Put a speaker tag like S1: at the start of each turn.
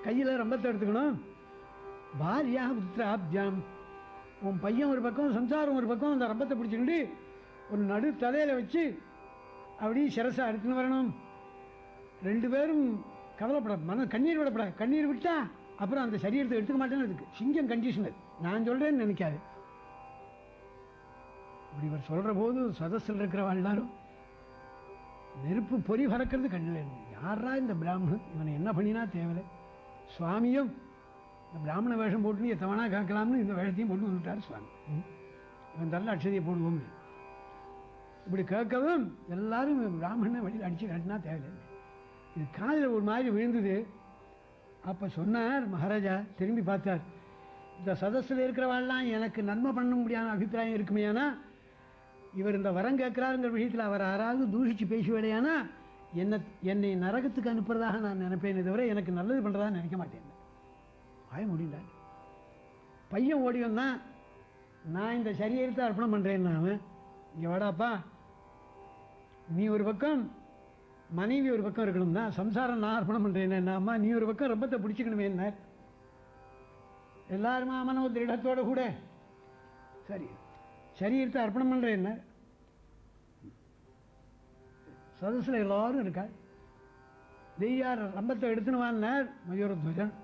S1: கையில் ரம்பத்தை எடுத்துக்கணும் பாரியா புத்திராப்ஜாம் உன் பையன் ஒரு பக்கம் சம்சாரம் ஒரு பக்கம் அந்த ரம்பத்தை பிடிச்சிக்கிட்டு ஒரு நடு தலையில் வச்சு அப்படியே சிரசை அறுத்துன்னு வரணும் ரெண்டு பேரும் கவலைப்பட மன கண்ணீர் விடப்படாது கண்ணீர் விட்டா அப்புறம் அந்த சரீரத்தை எடுத்துக்க மாட்டேன்னு இருக்கு சிங்கம் கண்டிஷனர் நான் சொல்கிறேன்னு நினைக்காது இப்படி இவர் சொல்கிற போது சதஸில் இருக்கிறவா எல்லாரும் நெருப்பு பொறி பறக்கிறது கண்ணில் இருந்து யாரா இந்த பிராமணன் இவனை என்ன பண்ணினா தேவையில்லை சுவாமியும் இந்த பிராமண வேஷம் போட்டு எத்தவனா காக்கலாம்னு இந்த வேஷத்தையும் போட்டு வந்துட்டார் சுவாமி ம். இவன் தள்ள அக்ஷதியை போடுவோம் இப்படி கேட்கவும் எல்லாரும் இவன் பிராமணனை வெளியில் அடிச்சு காட்டினா தேவையில்லை இது காதில் ஒரு மாதிரி விழுந்தது அப்போ சொன்னார் மகாராஜா திரும்பி பார்த்தார் இந்த சதஸில் இருக்கிறவாள்லாம் எனக்கு நன்மை பண்ண முடியாத அபிப்பிராயம் இருக்குமேயானா இவர் இந்த வரம் கேட்குறாருங்கிற விஷயத்தில் அவர் யாராவது தூஷிச்சு பேசுவேடையானா என்னை என்னை நரகத்துக்கு அனுப்புறதாக நான் நினைப்பேனே தவிர எனக்கு நல்லது பண்ணுறதா நினைக்க மாட்டேன் ஆய முடியல பையன் ஓடி வந்தான் நான் இந்த சரீரத்தை அர்ப்பணம் பண்ணுறேன்னு அவன் இங்கே வாடாப்பா நீ ஒரு பக்கம் மனைவி ஒரு பக்கம் இருக்கணும் தான் சம்சாரம் நான் அர்ப்பணம் பண்ணுறேன் அம்மா நீ ஒரு பக்கம் ரப்பத்தை பிடிச்சிக்கணுமே என்ன எல்லாருமா மனோ திருடத்தோட கூட சரி சரீரத்தை அர்ப்பணம் பண்ணுறேன் என்ன சதஸில் எல்லாரும் இருக்கா தெய்யார் ரம்பத்தை எடுத்துன்னு வாங்கினார் மயூரத்வஜன்